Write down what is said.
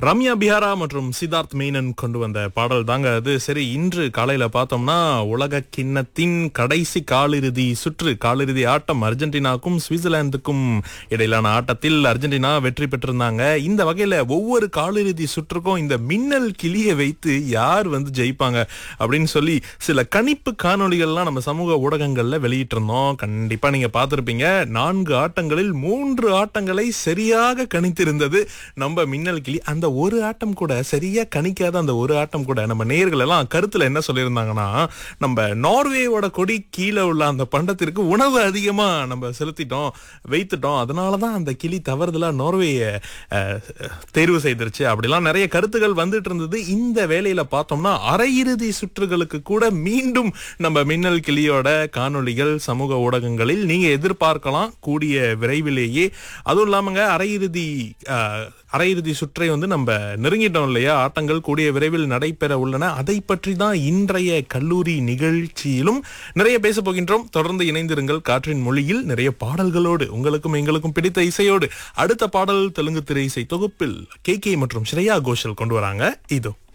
ரம்யா பிஹாரா மற்றும் சித்தார்த் மேனன் கொண்டு வந்த பாடல் தாங்க அது சரி இன்று காலையில பார்த்தோம்னா உலக கிண்ணத்தின் கடைசி காலிறுதி சுற்று காலிறுதி ஆட்டம் அர்ஜென்டினாக்கும் சுவிட்சர்லாந்துக்கும் இடையிலான ஆட்டத்தில் அர்ஜென்டினா வெற்றி பெற்றிருந்தாங்க இந்த வகையில ஒவ்வொரு காலிறுதி சுற்றுக்கும் இந்த மின்னல் கிளியை வைத்து யார் வந்து ஜெயிப்பாங்க அப்படின்னு சொல்லி சில கணிப்பு காணொளிகள்லாம் நம்ம சமூக ஊடகங்கள்ல வெளியிட்டிருந்தோம் கண்டிப்பா நீங்க பார்த்திருப்பீங்க நான்கு ஆட்டங்களில் மூன்று ஆட்டங்களை சரியாக கணித்திருந்தது நம்ம மின்னல் கிளி அந்த ஒரு ஆட்டம் கூட சரியா கணிக்காத அந்த ஒரு ஆட்டம் கூட நம்ம நேர்கள் எல்லாம் கருத்துல என்ன சொல்லியிருந்தாங்கன்னா நம்ம நார்வேயோட கொடி கீழே உள்ள அந்த பண்டத்திற்கு உணவு அதிகமா நம்ம செலுத்திட்டோம் வைத்துட்டோம் அதனாலதான் அந்த கிளி தவறுதலா நார்வேய அஹ், தேர்வு செய்திருச்சு அப்படிலாம் நிறைய கருத்துகள் வந்துட்டு இருந்தது இந்த வேலையில பார்த்தோம்னா அரையிறுதி சுற்றுகளுக்கு கூட மீண்டும் நம்ம மின்னல் கிளியோட காணொளிகள் சமூக ஊடகங்களில் நீங்க எதிர்பார்க்கலாம் கூடிய விரைவிலேயே அதுவும் இல்லாமங்க அரையிறுதி அஹ், அரையிறுதி சுற்றை வந்து நம்ம நெருங்கிட்டோம் இல்லையா ஆட்டங்கள் கூடிய விரைவில் நடைபெற உள்ளன அதை பற்றி தான் இன்றைய கல்லூரி நிகழ்ச்சியிலும் நிறைய பேச போகின்றோம் தொடர்ந்து இணைந்திருங்கள் காற்றின் மொழியில் நிறைய பாடல்களோடு உங்களுக்கும் எங்களுக்கும் பிடித்த இசையோடு அடுத்த பாடல் தெலுங்கு திரை இசை தொகுப்பில் கே கே மற்றும் ஸ்ரேயா கோஷல் கொண்டு வராங்க இதோ